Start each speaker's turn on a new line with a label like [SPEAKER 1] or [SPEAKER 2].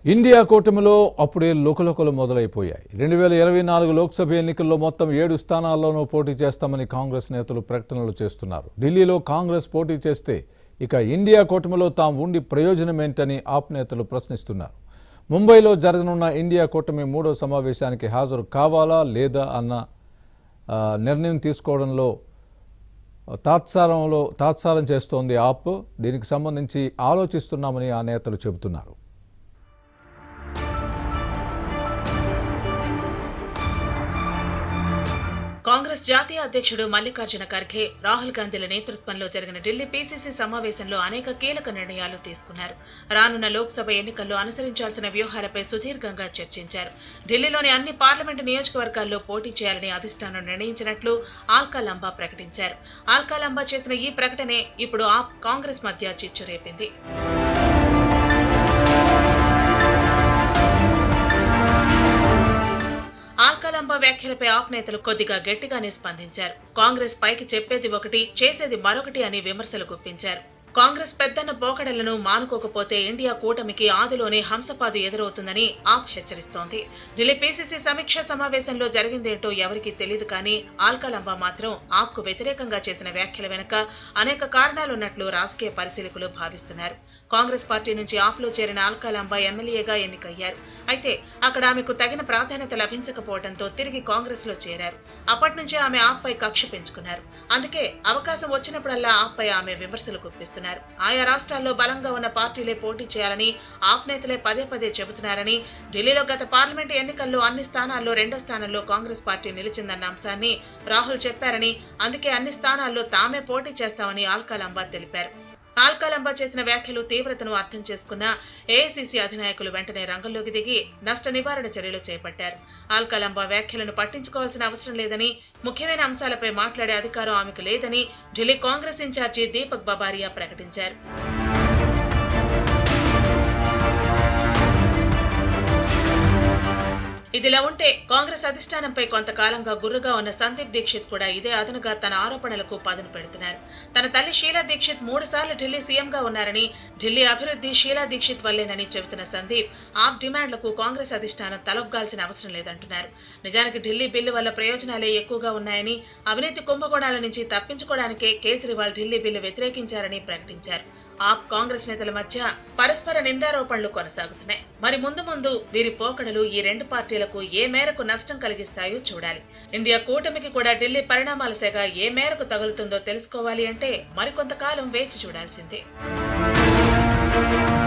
[SPEAKER 1] India కూటమిలో అప్పుడే లుకలుకలు మొదలైపోయాయి రెండు వేల ఇరవై నాలుగు లోక్సభ ఎన్నికల్లో మొత్తం ఏడు స్థానాల్లోనూ పోటీ చేస్తామని కాంగ్రెస్ నేతలు ప్రకటనలు చేస్తున్నారు ఢిల్లీలో కాంగ్రెస్ పోటీ చేస్తే ఇక ఇండియా కూటమిలో తాము ఉండి ప్రయోజనమేంటని ఆప్ నేతలు ప్రశ్నిస్తున్నారు ముంబైలో జరగనున్న ఇండియా కూటమి మూడో సమావేశానికి హాజరు కావాలా లేదా అన్న ఆ, నిర్ణయం తీసుకోవడంలో తాత్సారంలో తాత్సారం చేస్తోంది ఆప్ దీనికి సంబంధించి ఆలోచిస్తున్నామని ఆ నేతలు చెబుతున్నారు
[SPEAKER 2] కాంగ్రెస్ జాతీయ అధ్యక్షుడు మల్లికార్జున ఖర్గే రాహుల్ గాంధీల నేతృత్వంలో జరిగిన ఢిల్లీ పీసీసీ సమావేశంలో అనేక కీలక నిర్ణయాలు తీసుకున్నారు రానున్న లోక్సభ ఎన్నికల్లో అనుసరించాల్సిన వ్యూహాలపై సుదీర్ఘంగా చర్చించారు ఢిల్లీలోని అన్ని పార్లమెంటు నియోజకవర్గాల్లో పోటీ చేయాలని అధిష్టానం నిర్ణయించినట్లు ఆల్కా లంబా ప్రకటించారు ఆల్కా లంబా చేసిన ఈ ప్రకటనే ఇప్పుడు ఆప్ కాంగ్రెస్ మధ్య చిచ్చు రేపింది ఆల్కలంబ వ్యాఖ్యలపై ఆప్ నేతలు కొద్దిగా గట్టిగానే స్పందించారు కాంగ్రెస్ పైకి చెప్పేది ఒకటి చేసేది మరొకటి అని విమర్శలు గుప్పించారు కాంగ్రెస్ పెద్దన్న పోకడలను మానుకోకపోతే ఇండియా కూటమికి ఆదిలోనే హంసపాదు ఎదురవుతుందని ఆప్ హెచ్చరిస్తోంది ఢిల్లీ పీసీసీ సమీక్ష సమావేశంలో జరిగిందేంటో ఎవరికీ తెలియదు కానీ ఆల్కలంబా మాత్రం ఆప్కు వ్యతిరేకంగా చేసిన వ్యాఖ్యల వెనుక అనేక కారణాలున్నట్లు రాజకీయ పరిశీలకులు భావిస్తున్నారు కాంగ్రెస్ పార్టీ నుంచి ఆప్లో చేరిన ఆల్కలాంబా ఎమ్మెల్యేగా ఎన్నికయ్యారు అయితే అక్కడ ఆమెకు తగిన ప్రాధాన్యత లభించకపోవడంతో తిరిగి కాంగ్రెస్ లో చేరారు అప్పటి నుంచి ఆమె ఆప్పై కక్ష పెంచుకున్నారు అందుకే అవకాశం వచ్చినప్పుడల్లా ఆప్పై ఆమె విమర్శలు గుప్పిస్తున్నారు ఆయా రాష్ట్రాల్లో బలంగా ఉన్న పార్టీలే పోటీ చేయాలని ఆప్ నేతలే పదే పదే చెబుతున్నారని ఢిల్లీలో గత పార్లమెంటు ఎన్నికల్లో అన్ని స్థానాల్లో రెండో స్థానంలో కాంగ్రెస్ పార్టీ నిలిచిందన్న అంశాన్ని రాహుల్ చెప్పారని అందుకే అన్ని స్థానాల్లో తామే పోటీ చేస్తామని ఆల్కాలంబా తెలిపారు ఆల్కాలంబా చేసిన వ్యాఖ్యలు తీవ్రతను అర్థం చేసుకున్న ఏఐసీసీ అధినాయకులు వెంటనే రంగంలోకి దిగి నష్ట నివారణ చర్యలు చేపట్టారు ఆల్కాలంబా వ్యాఖ్యలను పట్టించుకోవాల్సిన అవసరం లేదని ముఖ్యమైన అంశాలపై మాట్లాడే అధికారం ఆమెకు లేదని ఢిల్లీ కాంగ్రెస్ ఇన్ఛార్జి దీపక్ బబారియా ప్రకటించారు ఇదిలా ఉంటే కాంగ్రెస్ అధిష్టానంపై కొంతకాలంగా గుర్రుగా ఉన్న సందీప్ దీక్షిత్ కూడా ఇదే అదనుగా తన ఆరోపణలకు పదును పెడుతున్నారు తన తల్లి షీలా దీక్షిత్ మూడు సార్లు ఢిల్లీ సీఎంగా ఉన్నారని ఢిల్లీ అభివృద్ధి షీలా దీక్షిత్ వల్లేనని చెబుతున్న సందీప్ ఆప్ డిమాండ్లకు కాంగ్రెస్ అధిష్టానం తలొగ్గాల్సిన అవసరం లేదంటున్నారు నిజానికి ఢిల్లీ బిల్లు వల్ల ప్రయోజనాలే ఎక్కువగా ఉన్నాయని అవినీతి కుంభకోణాల నుంచి తప్పించుకోవడానికే కేజ్రీవాల్ ఢిల్లీ బిల్లు వ్యతిరేకించారని ప్రకటించారు ఆప్ కాంగ్రెస్ నేతల మధ్య పరస్పర నిందారోపణలు కొనసాగుతున్నాయి మరి ముందు ముందు వీరి పోకడలు ఈ రెండు పార్టీలకు ఏ మేరకు నష్టం కలిగిస్తాయో చూడాలి ఇండియా కూటమికి కూడా ఢిల్లీ పరిణామాల సెగ ఏ మేరకు తగులుతుందో తెలుసుకోవాలి అంటే మరికొంతకాలం వేచి చూడాల్సిందే